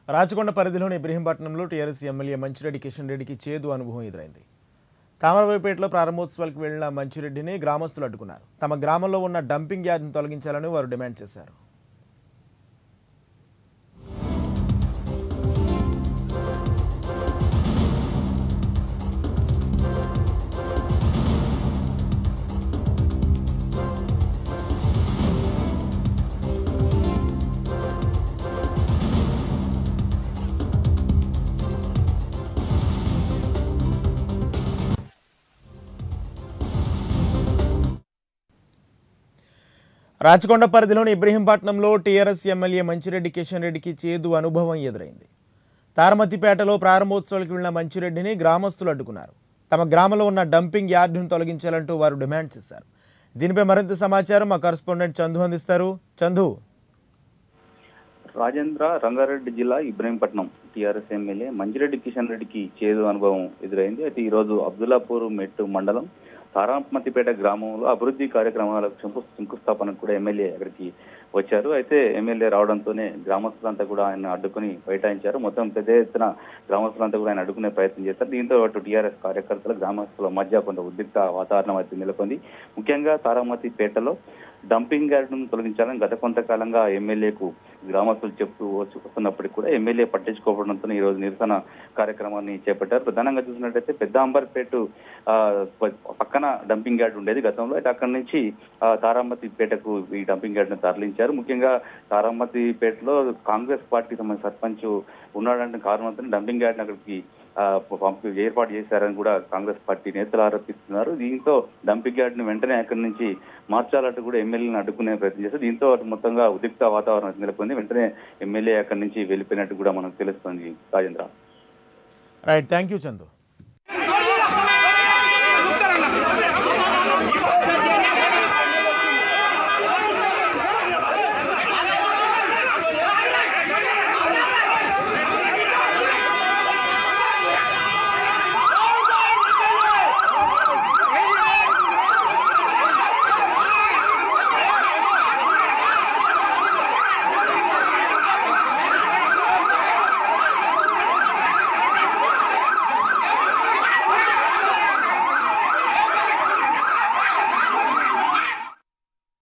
రాచకొండ పరిధిలోని ఇబ్రహీంపట్నంలో TRS MLA Manchireddy Kishan రెడ్డికి చేదు అనుభవం ఎదురైంది తామరపేటలో ప్రారంభోత్సవాలకు వెళ్లిన మంచిరెడ్డిని గ్రామస్తులు అడ్డుకున్నారు తమ గ్రామంలో ఉన్న డంపింగ్ యార్డ్ను తొలగించాలని వారు డిమాండ్ చేశారు రాచకొండ పరిధిలోని ఇబ్రహీంపట్నంలో టీఆర్ఎస్ ఎమ్మెల్యే మంచిరెడ్డి కిషన్ రెడ్డికి చేదు అనుభవం ఎదురైంది తారమతిపేటలో ప్రారంభోత్సవాలకు వెళ్లిన మంచిరెడ్డిని గ్రామస్తులు అడ్డుకున్నారు తమ గ్రామంలో ఉన్న డంపింగ్ యార్డును తొలగించాలంటూ వారు డిమాండ్ చేశారు దీనిపై మరింత సమాచారం మా కరస్పాండెంట్ చందు అందిస్తారు చందు రాజేంద్ర రంగారెడ్డి జిల్లా ఇబ్రహీంపట్నం టీఆర్ఎస్ ఎమ్మెల్యే మంజిరెడ్డి కిషన్ రెడ్డికి చేదు అనుభవం ఎదురైంది అయితే ఈ రోజు అబ్దుల్లాపూర్ మెట్టు మండలం తారామతిపేట గ్రామంలో అభివృద్ధి కార్యక్రమాలకు శంకు శంకుస్థాపనకు కూడా ఎమ్మెల్యే అక్కడికి వచ్చారు అయితే ఎమ్మెల్యే రావడంతోనే గ్రామస్తులంతా కూడా ఆయన అడ్డుకుని బైఠాయించారు మొత్తం పెద్ద ఎత్తున గ్రామస్తులంతా కూడా ఆయన అడ్డుకునే ప్రయత్నం చేశారు దీంతో అటు టీఆర్ఎస్ కార్యకర్తల గ్రామస్తుల మధ్య కొంత ఉద్రిక్త వాతావరణం అయితే నెలకొంది ముఖ్యంగా తారామతిపేటలో డంపింగ్ యార్డును తొలగించాలని గత కొంతకాలంగా ఎమ్మెల్యేకు గ్రామస్తులు చెప్తూ వచ్చి వస్తున్నప్పటికీ కూడా ఎమ్మెల్యే పట్టించుకోవడంతో ఈ రోజు నిరసన కార్యక్రమాన్ని చేపట్టారు ప్రధానంగా చూసినట్టయితే పెద్ద అంబర్పేట ఆ, ప- పక్కన డంపింగ్ యార్డ్ ఉండేది గతంలో అయితే అక్కడి నుంచి ఆ, తారామతిపేటకు ఈ డంపింగ్ యార్డ్ ను తరలించారు ముఖ్యంగా తారామతిపేటలో కాంగ్రెస్ పార్టీ సంబంధించిన సర్పంచ్ ఉన్నాడంటే కారణంతో డంపింగ్ యార్డ్ అక్కడికి ఆ, పంపి ఏర్పాటు చేశారని కూడా కాంగ్రెస్ పార్టీ నేతలు ఆరోపిస్తున్నారు దీంతో డంపింగ్ యార్డ్ ను వెంటనే అక్కడి నుంచి మార్చాలంటూ కూడా ఎమ్మెల్యేని అడ్డుకునే ప్రయత్నం చేశారు దీంతో అటు మొత్తంగా ఉద్రిక్త వాతావరణం నెలకొంది వెంటనే ఎమ్మెల్యే అక్కడి నుంచి వెళ్ళిపోయినట్టు కూడా మనకు తెలుస్తుంది Rajendra right thank you Chandu